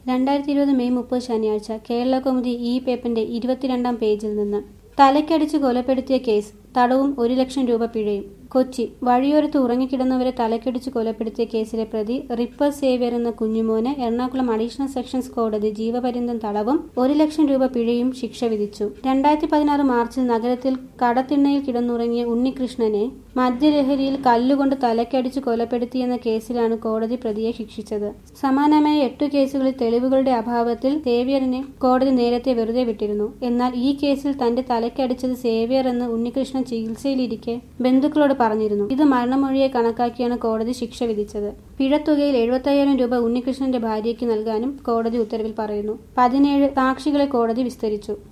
രണ്ടായിരത്തി ഇരുപത് മെയ് മുപ്പത് ശനിയാഴ്ച കേരളകൗമുദി ഈ പേപ്പറിന്റെ ഇരുപത്തിരണ്ടാം പേജിൽ നിന്ന് തലക്കടിച്ച് കൊലപ്പെടുത്തിയ കേസ് തടവും ഒരു ലക്ഷം രൂപ പിഴയും കൊച്ചി വഴിയോരത്ത് ഉറങ്ങിക്കിടന്നവരെ തലക്കടിച്ച് കൊലപ്പെടുത്തിയ കേസിലെ പ്രതി റിപ്പർ സേവ്യർ എന്ന കുഞ്ഞുമോന് എറണാകുളം അഡീഷണൽ സെഷൻസ് കോടതി ജീവപര്യന്തം തടവും ഒരു ലക്ഷം രൂപ പിഴയും ശിക്ഷ വിധിച്ചു രണ്ടായിരത്തി പതിനാറ് മാർച്ചിൽ നഗരത്തിൽ കടത്തിണ്ണയിൽ കിടന്നുറങ്ങിയ ഉണ്ണികൃഷ്ണനെ മദ്യലഹരിയിൽ കല്ലുകൊണ്ട് തലക്കടിച്ച് കൊലപ്പെടുത്തിയെന്ന കേസിലാണ് കോടതി പ്രതിയെ ശിക്ഷിച്ചത് സമാനമായ എട്ടു കേസുകളിൽ തെളിവുകളുടെ അഭാവത്തിൽ സേവ്യറിനെ കോടതി നേരത്തെ വെറുതെ വിട്ടിരുന്നു എന്നാൽ ഈ കേസിൽ തന്റെ തലക്കടിച്ചത് സേവ്യർ എന്ന് ഉണ്ണികൃഷ്ണൻ ചികിത്സയിലിരിക്കെ ബന്ധുക്കളോട് പറഞ്ഞിരുന്നു ഇത് മരണമൊഴിയെ കണക്കാക്കിയാണ് കോടതി ശിക്ഷ വിധിച്ചത് പിഴത്തുകയിൽ എഴുപത്തയ്യായിരം രൂപ ഉണ്ണികൃഷ്ണന്റെ ഭാര്യയ്ക്ക് നൽകാനും കോടതി ഉത്തരവിൽ പറയുന്നു പതിനേഴ് സാക്ഷികളെ കോടതി വിസ്തരിച്ചു